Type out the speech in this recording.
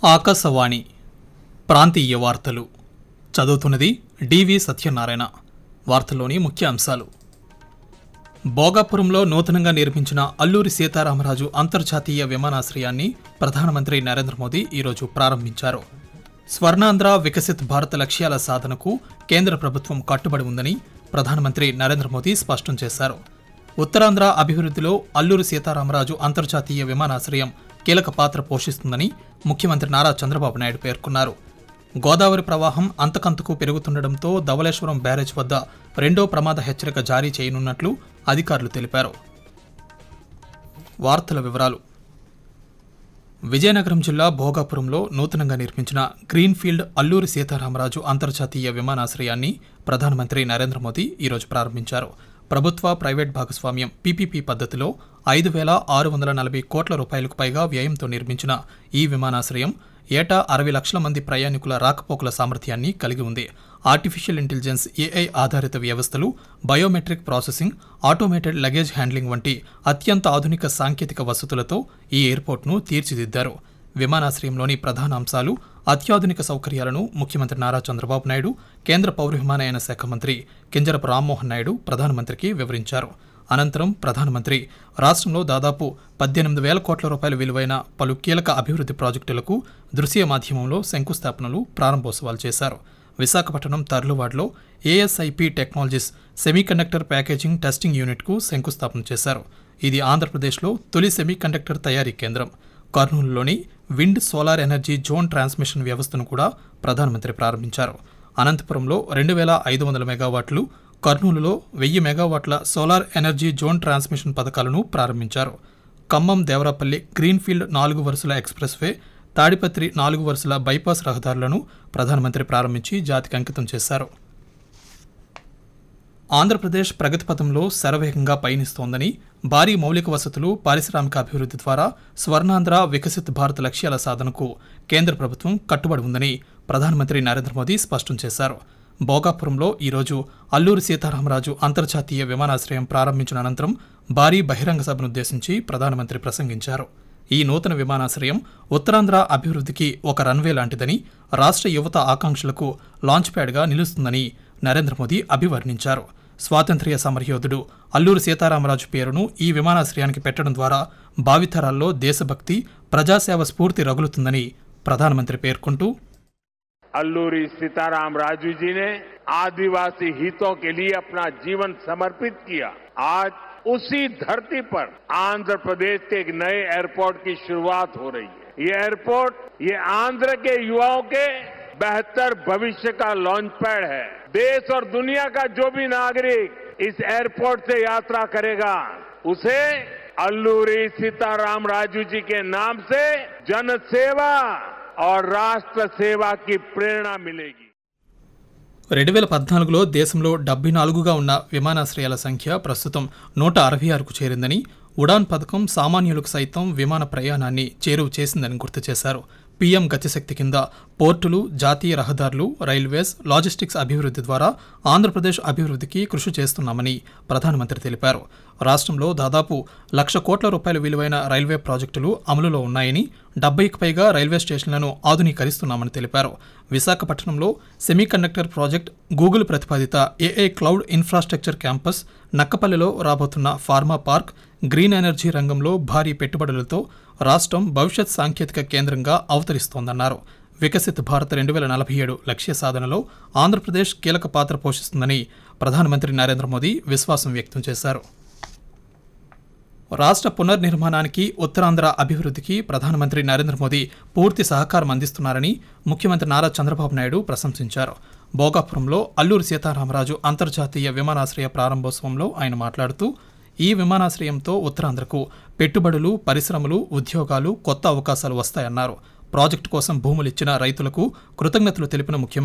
ఆకాశవాణి ప్రాంతీయ వార్తలు చదువుతున్నది డివి సత్యనారాయణ వార్తల్లోని ముఖ్య అంశాలు భోగాపురంలో నూతనంగా నిర్మించిన అల్లూరి సీతారామరాజు అంతర్జాతీయ విమానాశ్రయాన్ని ప్రధానమంత్రి నరేంద్ర మోదీ ఈరోజు ప్రారంభించారు స్వర్ణాంధ్ర వికసిత్ భారత్ లక్ష్యాల సాధనకు కేంద్ర ప్రభుత్వం కట్టుబడి ఉందని ప్రధానమంత్రి నరేంద్ర మోదీ స్పష్టం చేశారు ఉత్తరాంధ్ర అభివృద్ధిలో అల్లూరి సీతారామరాజు అంతర్జాతీయ విమానాశ్రయం కీలక పాత్ర పోషిస్తుందని ముఖ్యమంత్రి నారా చంద్రబాబు నాయుడు పేర్కొన్నారు గోదావరి ప్రవాహం అంతకంతకు పెరుగుతుండటంతో ధవళేశ్వరం బ్యారేజ్ వద్ద రెండో ప్రమాద హెచ్చరిక జారీ చేయనున్నట్లు అధికారులు తెలిపారు వార్తల వివరాలు విజయనగరం జిల్లా భోగాపురంలో నూతనంగా నిర్మించిన గ్రీన్ఫీల్డ్ అల్లూరి సీతారామరాజు అంతర్జాతీయ విమానాశ్రయాన్ని ప్రధానమంత్రి నరేంద్ర మోదీ ఈరోజు ప్రారంభించారు ప్రభుత్వ ప్రైవేట్ భాగస్వామ్యం పీపీపీ పద్ధతిలో ఐదు వేల ఆరు వందల నలభై కోట్ల రూపాయలకు పైగా వ్యయంతో నిర్మించిన ఈ విమానాశ్రయం ఏటా అరవై లక్షల మంది ప్రయాణికుల రాకపోకల సామర్థ్యాన్ని కలిగి ఉంది ఆర్టిఫిషియల్ ఇంటెలిజెన్స్ ఏఐ ఆధారిత వ్యవస్థలు biometric processing automated luggage handling వంటి అత్యంత ఆధునిక సాంకేతిక వసతులతో ఈ ఎయిర్పోర్ట్ను తీర్చిదిద్దారు విమానాశ్రయంలోని ప్రధాన అంశాలు అత్యాధునిక సౌకర్యాలను ముఖ్యమంత్రి నారా చంద్రబాబు నాయుడు కేంద్ర పౌర విమానయాన శాఖ మంత్రి కింజరపు రామ్మోహన్ నాయుడు ప్రధానమంత్రికి వివరించారు అనంతరం ప్రధానమంత్రి రాష్ట్రంలో దాదాపు పద్దెనిమిది వేల కోట్ల రూపాయల విలువైన పలు కీలక అభివృద్ధి ప్రాజెక్టులకు దృశ్య మాధ్యమంలో శంకుస్థాపనలు ప్రారంభోత్సవాలు చేశారు విశాఖపట్నం తర్లువాడలో ASIP technologies semiconductor packaging testing యూనిట్కు శంకుస్థాపన చేశారు ఇది ఆంధ్రప్రదేశ్లో తొలి సెమీకండక్టర్ తయారీ కేంద్రం కర్నూలులోని wind solar energy zone transmission వ్యవస్థను కూడా ప్రధానమంత్రి ప్రారంభించారు అనంతపురంలో రెండు వేల ఐదు వందల మెగావాట్లు కర్నూలులో వెయ్యి మెగావాట్ల సోలార్ ఎనర్జీ జోన్ ట్రాన్స్మిషన్ పథకాలను ప్రారంభించారు ఖమ్మం దేవరాపల్లి గ్రీన్ఫీల్డ్ నాలుగు వరుసల ఎక్స్ప్రెస్ వే తాడిపత్రి నాలుగు వరుసల బైపాస్ రహదారులను ప్రధానమంత్రి ప్రారంభించి జాతికి అంకితం చేశారు ఆంధ్రప్రదేశ్ ప్రగతి పథంలో శరవేగంగా పయనిస్తోందని భారీ మౌలిక వసతులు పారిశ్రామిక అభివృద్ధి ద్వారా స్వర్ణాంధ్ర వికసిత్ భారత్ లక్ష్యాల సాధనకు కేంద్ర ప్రభుత్వం కట్టుబడి ఉందని ప్రధానమంత్రి నరేంద్ర మోదీ స్పష్టం చేశారు భోగాపురంలో ఈరోజు అల్లూరి సీతారామరాజు అంతర్జాతీయ విమానాశ్రయం ప్రారంభించిన అనంతరం భారీ బహిరంగ సభను ఉద్దేశించి ప్రధానమంత్రి ప్రసంగించారు ఈ నూతన విమానాశ్రయం ఉత్తరాంధ్ర అభివృద్ధికి ఒక రన్వే లాంటిదని రాష్ట్ర యువత ఆకాంక్షలకు లాంచ్ ప్యాడ్గా నిలుస్తుందని నరేంద్ర మోదీ అభివర్ణించారు స్వాతంత్ర్య సమరయోధుడు అల్లూరి సీతారామరాజు పేరును ఈ విమానాశ్రయానికి పెట్టడం ద్వారా భావితరాల్లో దేశభక్తి ప్రజాసేవ స్ఫూర్తి రగులుతుందని ప్రధానమంత్రి పేర్కొంటూ अल्लूरी सीताराम राजू जी ने आदिवासी हितों के लिए अपना जीवन समर्पित किया आज उसी धरती पर आंध्र प्रदेश के एक नए एयरपोर्ट की शुरुआत हो रही है ये एयरपोर्ट ये आंध्र के युवाओं के बेहतर भविष्य का लॉन्च पैड है देश और दुनिया का जो भी नागरिक इस एयरपोर्ट से यात्रा करेगा उसे अल्लूरी सीताराम राजू जी के नाम से जन सेवा और राष्ट्र सेवा की प्रेरणा मिलेगी రెండు వేల పద్నాలుగులో దేశంలో డెబ్బై నాలుగుగా ఉన్న విమానాశ్రయాల సంఖ్య ప్రస్తుతం నూట అరవై ఆరుకు చేరిందని ఉడాన్ పథకం సామాన్యులకు సైతం విమాన ప్రయాణాన్ని చేరువ చేసిందని గుర్తు చేశారు పీఎం గతిశక్తి కింద పోర్టులు జాతీయ రహదారులు రైల్వేస్ లాజిస్టిక్స్ అభివృద్ధి ద్వారా ఆంధ్రప్రదేశ్ అభివృద్ధికి కృషి చేస్తున్నామని ప్రధానమంత్రి తెలిపారు రాష్ట్రంలో దాదాపు లక్ష కోట్ల రూపాయల విలువైన రైల్వే ప్రాజెక్టులు అమలులో ఉన్నాయని డెబ్బైకి పైగా రైల్వే స్టేషన్లను ఆధునీకరిస్తున్నామని తెలిపారు విశాఖపట్నంలో సెమీకండక్టర్ ప్రాజెక్ట్ గూగుల్ ప్రతిపాదిత ఏఐ క్లౌడ్ ఇన్ఫ్రాస్ట్రక్చర్ క్యాంపస్ నక్కపల్లిలో రాబోతున్న ఫార్మా పార్క్ గ్రీన్ ఎనర్జీ రంగంలో భారీ పెట్టుబడులతో రాష్ట్రం భవిష్యత్ సాంకేతిక కేంద్రంగా అవతరిస్తోందన్నారు వికసిత్ భారత్ రెండు వేల నలభై ఏడు లక్ష్య సాధనలో ఆంధ్రప్రదేశ్ కీలక పాత్ర పోషిస్తుందని ప్రధానమంత్రి నరేంద్ర మోదీ విశ్వాసం వ్యక్తం చేశారు రాష్ట్ర పునర్నిర్మాణానికి ఉత్తరాంధ్ర అభివృద్ధికి ప్రధానమంత్రి నరేంద్ర మోదీ పూర్తి సహకారం అందిస్తున్నారని ముఖ్యమంత్రి నారా చంద్రబాబు నాయుడు ప్రశంసించారు భోగాపురంలో అల్లూరి సీతారామరాజు అంతర్జాతీయ విమానాశ్రయ ప్రారంభోత్సవంలో ఆయన మాట్లాడుతూ ఈ విమానాశ్రయంతో ఉత్తరాంధ్రకు పెట్టుబడులు పరిశ్రమలు ఉద్యోగాలు కొత్త అవకాశాలు వస్తాయన్నారు ప్రాజెక్టు కోసం భూములిచ్చిన రైతులకు కృతజ్ఞతలు తెలిపిన ముఖ్యమంత్రి